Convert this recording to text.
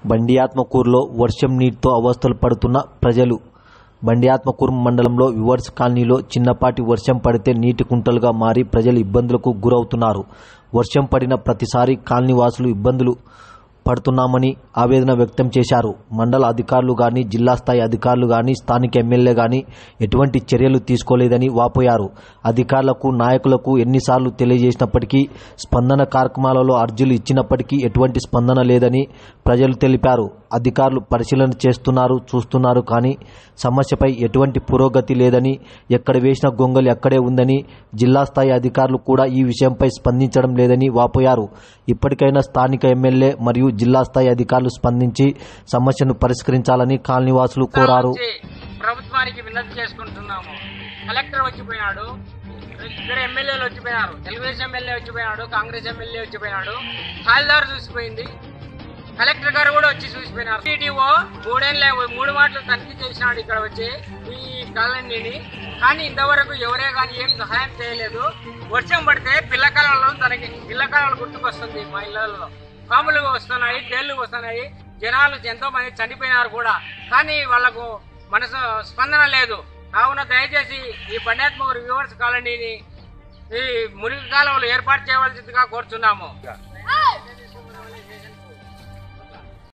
బండియాత్మకూరులో వర్షం నీటితో అవస్థలు పడుతున్న ప్రజలు బండియాత్మకూరు మండలంలో వివర్స్ కాలనీలో చిన్నపాటి వర్షం పడితే నీటి కుంటలుగా మారి ప్రజలు ఇబ్బందులకు గురవుతున్నారు వర్షం పడిన ప్రతిసారి కాలనీ వాసులు ఇబ్బందులు పడుతున్నామని ఆవేదన వ్యక్తం చేశారు మండల అధికారులు గాని జిల్లా స్థాయి అధికారులు గాని స్థానిక ఎమ్మెల్యే గాని ఎటువంటి చర్యలు తీసుకోలేదని వాపోయారు అధికారులకు నాయకులకు ఎన్నిసార్లు తెలియజేసినప్పటికీ స్పందన కార్యక్రమాలలో అర్జీలు ఇచ్చినప్పటికీ ఎటువంటి స్పందన లేదని ప్రజలు తెలిపారు అధికారులు పరిశీలన చేస్తున్నారు చూస్తున్నారు కానీ సమస్యపై ఎటువంటి పురోగతి లేదని ఎక్కడ వేసిన గొంగలి అక్కడే ఉందని జిల్లా స్థాయి అధికారులు కూడా ఈ విషయంపై స్పందించడం లేదని వాపోయారు ఇప్పటికైనా స్థానిక ఎమ్మెల్యే మరియు జిల్లా స్థాయి అధికారులు స్పందించి సమస్యను పరిష్కరించాలని కాలనీవాసులు కోరారు వచ్చి ప్రభుత్వానికి విన్నతి చేసుకుంటున్నాము కలెక్టర్ వచ్చిపోయినాడు ఇక్కడ ఎమ్మెల్యేలు వచ్చిపోయినారు తెలుగుదేశం ఎమ్మెల్యే వచ్చిపోయినాడు కాంగ్రెస్ ఎమ్మెల్యే వచ్చిపోయినాడు తహసీల్దార్ చూసిపోయింది కలెక్టర్ గారు కూడా వచ్చి చూసిపోయినారు టీడీఓ మూడేళ్ళ మూడు మాటలు తనిఖీ చేసినాడు ఇక్కడ వచ్చి ఈ కాలనీని కానీ ఇంతవరకు ఎవరే కానీ ఏం సహాయం చేయలేదు వర్షం పడితే పిల్లకాలలో తనకి పిల్లకాలలో గుర్తుకొస్తుంది మా ఇళ్లలో పాములు వస్తున్నాయి తేళ్లు వస్తున్నాయి జనాలు ఎంతో మంది చనిపోయినారు కూడా కానీ వాళ్ళకు మనసు స్పందన లేదు కావున దయచేసి ఈ బండాత్మక వ్యూవర్స్ కాలనీని ఈ మురికి కాలువలు ఏర్పాటు చేయవలసిందిగా కోరుతున్నాము